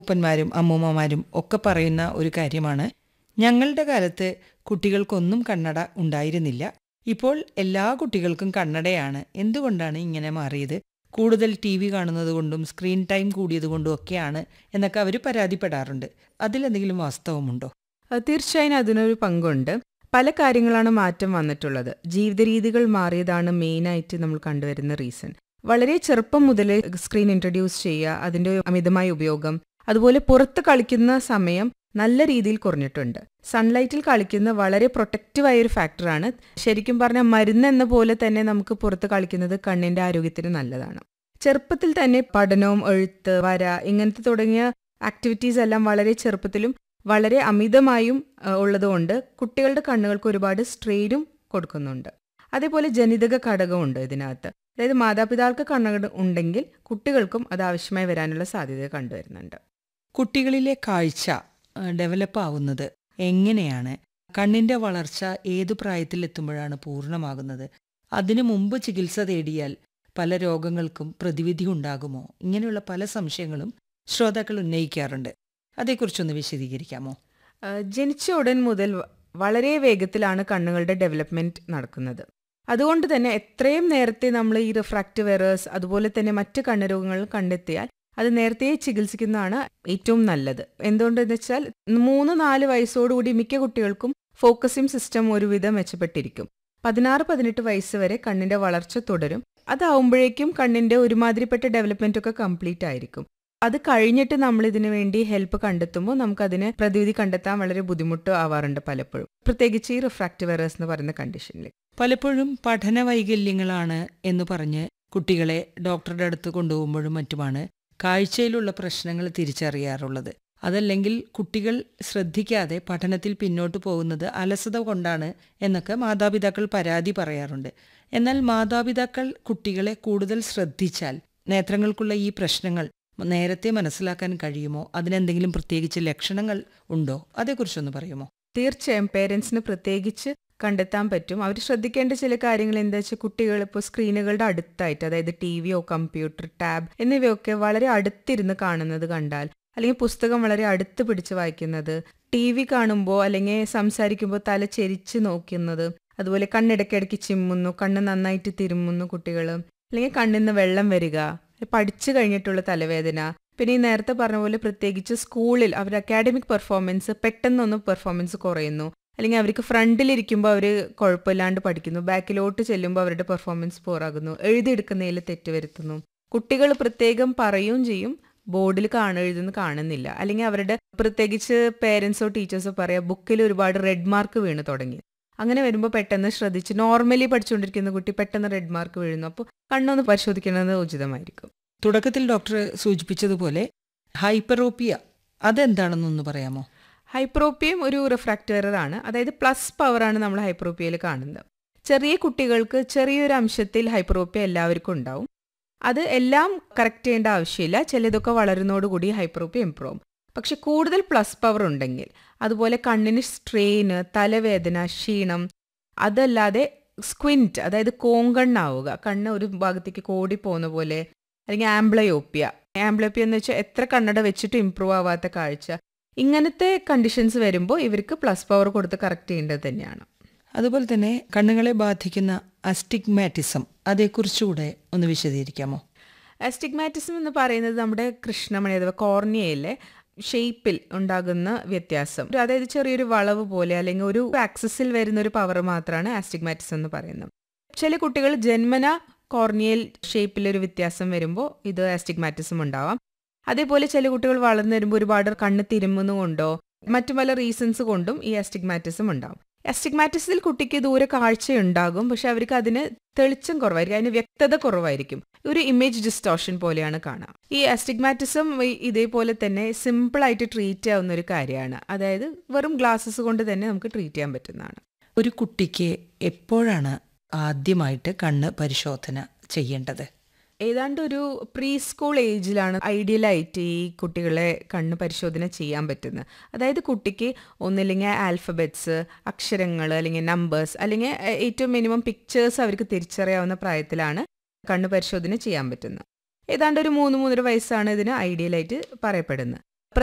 അപ്പന്മാരും അമ്മൂമ്മമാരും ഒക്കെ പറയുന്ന ഒരു കാര്യമാണ് ഞങ്ങളുടെ കാലത്ത് കുട്ടികൾക്കൊന്നും കണ്ണട ഉണ്ടായിരുന്നില്ല ഇപ്പോൾ എല്ലാ കുട്ടികൾക്കും കണ്ണടയാണ് എന്തുകൊണ്ടാണ് ഇങ്ങനെ മാറിയത് കൂടുതൽ ടി വി കാണുന്നത് കൊണ്ടും സ്ക്രീൻ ടൈം കൂടിയത് കൊണ്ടും ഒക്കെയാണ് എന്നൊക്കെ അവർ പരാതിപ്പെടാറുണ്ട് അതിലെന്തെങ്കിലും വാസ്തവമുണ്ടോ അഹ് തീർച്ചയായും അതിനൊരു പങ്കുണ്ട് പല കാര്യങ്ങളാണ് മാറ്റം വന്നിട്ടുള്ളത് ജീവിത രീതികൾ മാറിയതാണ് മെയിനായിട്ട് നമ്മൾ കണ്ടുവരുന്ന റീസൺ വളരെ ചെറുപ്പം മുതൽ സ്ക്രീൻ ഇൻട്രൊഡ്യൂസ് ചെയ്യുക അതിൻ്റെ അമിതമായ ഉപയോഗം അതുപോലെ പുറത്ത് കളിക്കുന്ന സമയം നല്ല രീതിയിൽ കുറഞ്ഞിട്ടുണ്ട് സൺലൈറ്റിൽ കളിക്കുന്ന വളരെ പ്രൊട്ടക്റ്റീവായ ഒരു ഫാക്ടറാണ് ശരിക്കും പറഞ്ഞാൽ മരുന്ന് എന്ന പോലെ തന്നെ നമുക്ക് പുറത്ത് കളിക്കുന്നത് കണ്ണിന്റെ ആരോഗ്യത്തിന് നല്ലതാണ് ചെറുപ്പത്തിൽ തന്നെ പഠനവും എഴുത്ത് വര ഇങ്ങനത്തെ തുടങ്ങിയ ആക്ടിവിറ്റീസ് എല്ലാം വളരെ ചെറുപ്പത്തിലും വളരെ അമിതമായും അഹ്, ഉള്ളതുകൊണ്ട് കുട്ടികളുടെ കണ്ണുകൾക്ക് ഒരുപാട് സ്ട്രെയിനും കൊടുക്കുന്നുണ്ട് അതേപോലെ ജനിതക ഘടകമുണ്ട് ഇതിനകത്ത് അതായത് മാതാപിതാക്കൾക്ക് കണ്ണുകൾ ഉണ്ടെങ്കിൽ കുട്ടികൾക്കും അത് ആവശ്യമായി വരാനുള്ള സാധ്യത കണ്ടുവരുന്നുണ്ട് കുട്ടികളിലെ കാഴ്ച ഡെവലപ്പ് ആവുന്നത് എങ്ങനെയാണ് കണ്ണിന്റെ വളർച്ച ഏതു പ്രായത്തിലെത്തുമ്പോഴാണ് പൂർണ്ണമാകുന്നത് അതിനു മുമ്പ് ചികിത്സ തേടിയാൽ പല രോഗങ്ങൾക്കും പ്രതിവിധി ഉണ്ടാകുമോ ഇങ്ങനെയുള്ള പല സംശയങ്ങളും ശ്രോതാക്കൾ ഉന്നയിക്കാറുണ്ട് അതേക്കുറിച്ചൊന്ന് വിശദീകരിക്കാമോ അഹ്, ജനിച്ച ഉടൻ മുതൽ വ- വളരെ വേഗത്തിലാണ് കണ്ണുകളുടെ ഡെവലപ്മെന്റ് നടക്കുന്നത് അതുകൊണ്ട് തന്നെ എത്രയും നേരത്തെ നമ്മൾ ഈ റിഫ്രാക്റ്റീവ് എറേഴ്സ് അതുപോലെ തന്നെ മറ്റ് കണ്ണുരോഗങ്ങൾ കണ്ടെത്തിയാൽ അത് നേരത്തെ ചികിത്സിക്കുന്നതാണ് ഏറ്റവും നല്ലത് എന്തുകൊണ്ടെന്ന് വെച്ചാൽ മൂന്ന് നാല് വയസ്സോടുകൂടി മിക്ക കുട്ടികൾക്കും ഫോക്കസിംഗ് സിസ്റ്റം ഒരുവിധം മെച്ചപ്പെട്ടിരിക്കും പതിനാറ് പതിനെട്ട് വയസ്സ് വരെ കണ്ണിന്റെ വളർച്ച തുടരും അതാവുമ്പോഴേക്കും കണ്ണിന്റെ ഒരുമാതിരിപ്പെട്ട ഡെവലപ്മെന്റ് ഒക്കെ കംപ്ലീറ്റ് ആയിരിക്കും അത് കഴിഞ്ഞിട്ട് നമ്മൾ ഇതിനു വേണ്ടി ഹെൽപ്പ് കണ്ടെത്തുമ്പോൾ നമുക്ക് അതിന് പ്രതിവിധി കണ്ടെത്താൻ വളരെ ബുദ്ധിമുട്ട് ആവാറുണ്ട് പലപ്പോഴും പ്രത്യേകിച്ച് ഈ റിഫ്രാക്റ്റീവ് എറേഴ്സ് എന്ന് പറയുന്ന കണ്ടീഷനിൽ പലപ്പോഴും പഠന വൈകല്യങ്ങളാണ് എന്ന് പറഞ്ഞ് കുട്ടികളെ ഡോക്ടറുടെ അടുത്ത് കൊണ്ടുപോകുമ്പോഴും മറ്റുമാണ് കാഴ്ചയിലുള്ള പ്രശ്നങ്ങൾ തിരിച്ചറിയാറുള്ളത് അതല്ലെങ്കിൽ കുട്ടികൾ ശ്രദ്ധിക്കാതെ പഠനത്തിൽ പിന്നോട്ട് പോകുന്നത് അലസത കൊണ്ടാണ് എന്നൊക്കെ മാതാപിതാക്കൾ പരാതി പറയാറുണ്ട് എന്നാൽ മാതാപിതാക്കൾ കുട്ടികളെ കൂടുതൽ ശ്രദ്ധിച്ചാൽ നേത്രങ്ങൾക്കുള്ള ഈ പ്രശ്നങ്ങൾ നേരത്തെ മനസ്സിലാക്കാൻ കഴിയുമോ അതിനെന്തെങ്കിലും പ്രത്യേകിച്ച് ലക്ഷണങ്ങൾ ഉണ്ടോ അതേക്കുറിച്ചൊന്ന് പറയുമോ തീർച്ചയായും പേരൻസിന് പ്രത്യേകിച്ച് കണ്ടെത്താൻ പറ്റും അവർ ശ്രദ്ധിക്കേണ്ട ചില കാര്യങ്ങൾ എന്താ വെച്ചാൽ കുട്ടികൾ ഇപ്പോൾ സ്ക്രീനുകളുടെ അടുത്തായിട്ട് അതായത് ടി വിയോ കമ്പ്യൂട്ടർ ടാബ് എന്നിവയൊക്കെ വളരെ അടുത്തിരുന്ന് കാണുന്നത് കണ്ടാൽ അല്ലെങ്കിൽ പുസ്തകം വളരെ അടുത്ത് പിടിച്ച് വായിക്കുന്നത് ടി വി കാണുമ്പോൾ അല്ലെങ്കിൽ സംസാരിക്കുമ്പോൾ തല ചെരിച്ച് നോക്കുന്നത് അതുപോലെ കണ്ണിടയ്ക്കിടയ്ക്ക് ചിമ്മുന്നു കണ്ണ് നന്നായിട്ട് തിരുമുന്നു കുട്ടികൾ അല്ലെങ്കിൽ കണ്ണിൽ നിന്ന് വെള്ളം വരിക പഠിച്ചു കഴിഞ്ഞിട്ടുള്ള തലവേദന പിന്നെ ഈ നേരത്തെ പറഞ്ഞ പോലെ പ്രത്യേകിച്ച് സ്കൂളിൽ അവരുടെ അക്കാഡമിക് പെർഫോമൻസ് പെട്ടെന്നൊന്ന് പെർഫോമൻസ് കുറയുന്നു അല്ലെങ്കിൽ അവർക്ക് ഫ്രണ്ടിലിരിക്കുമ്പോൾ അവർ കുഴപ്പമില്ലാണ്ട് പഠിക്കുന്നു ബാക്കിലോട്ട് ചെല്ലുമ്പോൾ അവരുടെ പെർഫോമൻസ് പോറാകുന്നു എഴുതിയെടുക്കുന്നതിൽ തെറ്റ് വരുത്തുന്നു കുട്ടികൾ പ്രത്യേകം പറയുകയും ചെയ്യും ബോർഡിൽ കാണ എഴുതുന്ന കാണുന്നില്ല അല്ലെങ്കിൽ അവരുടെ പ്രത്യേകിച്ച് പേരൻസോ ടീച്ചേഴ്സോ പറയാം ബുക്കിൽ ഒരുപാട് റെഡ് മാർക്ക് വീണ് തുടങ്ങി അങ്ങനെ വരുമ്പോൾ പെട്ടെന്ന് ശ്രദ്ധിച്ച് നോർമലി പഠിച്ചുകൊണ്ടിരിക്കുന്ന കുട്ടി പെട്ടെന്ന് റെഡ് മാർക്ക് വീഴുന്നു അപ്പോൾ കണ്ണൊന്ന് പരിശോധിക്കുന്നത് ഉചിതമായിരിക്കും തുടക്കത്തിൽ ഡോക്ടർ സൂചിപ്പിച്ചതുപോലെ ഹൈപ്പറോപ്പിയ അതെന്താണെന്നൊന്ന് പറയാമോ ഹൈപ്രോപ്പിയം ഒരു റിഫ്രാക്റ്റീവ് എറർ ആണ് അതായത് പ്ലസ് പവറാണ് നമ്മൾ ഹൈപ്രോപ്പിയയിൽ കാണുന്നത് ചെറിയ കുട്ടികൾക്ക് ചെറിയൊരു അംശത്തിൽ ഹൈപ്രോപ്പിയ എല്ലാവർക്കും ഉണ്ടാവും അത് എല്ലാം കറക്റ്റ് ചെയ്യേണ്ട ആവശ്യമില്ല ചിലതൊക്കെ വളരുന്നതോടുകൂടി ഹൈപ്രോപ്പിയ ഇമ്പ്രൂവ് ആവും പക്ഷെ കൂടുതൽ പ്ലസ് പവർ ഉണ്ടെങ്കിൽ അതുപോലെ കണ്ണിന് സ്ട്രെയിന് തലവേദന ക്ഷീണം അതല്ലാതെ സ്ക്വിൻറ്റ് അതായത് കോങ്കണ്ണാവുക കണ്ണ് ഒരു ഭാഗത്തേക്ക് കോടി പോകുന്ന പോലെ അല്ലെങ്കിൽ ആംബ്ലയോപ്പിയ ആംബ്ലയോപ്പിയ എന്ന് വെച്ചാൽ എത്ര കണ്ണട വെച്ചിട്ട് ഇമ്പ്രൂവ് ആവാത്ത കാഴ്ച ഇങ്ങനത്തെ കണ്ടീഷൻസ് വരുമ്പോൾ ഇവർക്ക് പ്ലസ് പവർ കൊടുത്ത് കറക്റ്റ് ചെയ്യേണ്ടത് തന്നെയാണ് അതുപോലെ തന്നെ കണ്ണുകളെ ബാധിക്കുന്ന അസ്റ്റിഗ്മാറ്റിസം അതേക്കുറിച്ചുകൂടെ ഒന്ന് വിശദീകരിക്കാമോ അസ്റ്റിഗ്മാറ്റിസം എന്ന് പറയുന്നത് നമ്മുടെ കൃഷ്ണമണി അഥവാ കോർണിയയിലെ ഷേപ്പിൽ ഉണ്ടാകുന്ന വ്യത്യാസം ഒരു- അതായത് ചെറിയൊരു വളവ് പോലെ അല്ലെങ്കിൽ ഒരു ആക്സസിൽ വരുന്ന ഒരു പവർ മാത്രമാണ് ആസ്റ്റിഗ്മാറ്റിസം എന്ന് പറയുന്നത് ചില കുട്ടികൾ ജന്മന കോർണിയൽ ഷേപ്പിൽ ഒരു വ്യത്യാസം വരുമ്പോൾ ഇത് ആസ്റ്റിഗ്മാറ്റിസം ഉണ്ടാവാം അതേപോലെ ചില കുട്ടികൾ വളർന്നു വരുമ്പോൾ ഒരുപാട് കണ്ണ് തിരുമുന്നുകൊണ്ടോ മറ്റു പല റീസൺസ് കൊണ്ടും ഈ അസ്റ്റിഗ്മാറ്റിസം ഉണ്ടാവും അസ്റ്റിഗ്മാറ്റിസിൽ കുട്ടിക്ക് ദൂരെ കാഴ്ചയുണ്ടാകും പക്ഷെ അവർക്ക് അതിന് തെളിച്ചം കുറവായിരിക്കും അതിന് വ്യക്തത കുറവായിരിക്കും ഒരു ഇമേജ് ഡിസ്റ്റോഷൻ പോലെയാണ് കാണാം ഈ അസ്റ്റിഗ്മാറ്റിസം ഇതേപോലെ തന്നെ സിമ്പിൾ ആയിട്ട് ട്രീറ്റ് ചെയ്യാവുന്ന ഒരു കാര്യമാണ് അതായത് വെറും ഗ്ലാസസ് കൊണ്ട് തന്നെ നമുക്ക് ട്രീറ്റ് ചെയ്യാൻ പറ്റുന്നതാണ് ഒരു കുട്ടിക്ക് എപ്പോഴാണ് ആദ്യമായിട്ട് കണ്ണ് പരിശോധന ചെയ്യേണ്ടത് ഏതാണ്ട് ഒരു പ്രീ സ്കൂൾ ഏജിലാണ് ഐഡിയലായിട്ട് ഈ കുട്ടികളെ കണ്ണ് പരിശോധന ചെയ്യാൻ പറ്റുന്നത് അതായത് കുട്ടിക്ക് ഒന്നില്ലെങ്കിൽ ആൽഫബറ്റ്സ് അക്ഷരങ്ങൾ അല്ലെങ്കിൽ നമ്പേഴ്സ് അല്ലെങ്കിൽ ഏറ്റവും മിനിമം പിക്ചേഴ്സ് അവർക്ക് തിരിച്ചറിയാവുന്ന പ്രായത്തിലാണ് കണ്ണ് പരിശോധന ചെയ്യാൻ പറ്റുന്നത് ഏതാണ്ട് ഒരു മൂന്ന് മൂന്നര വയസ്സാണ് ഇതിന് ഐഡിയലായിട്ട് പറയപ്പെടുന്നത്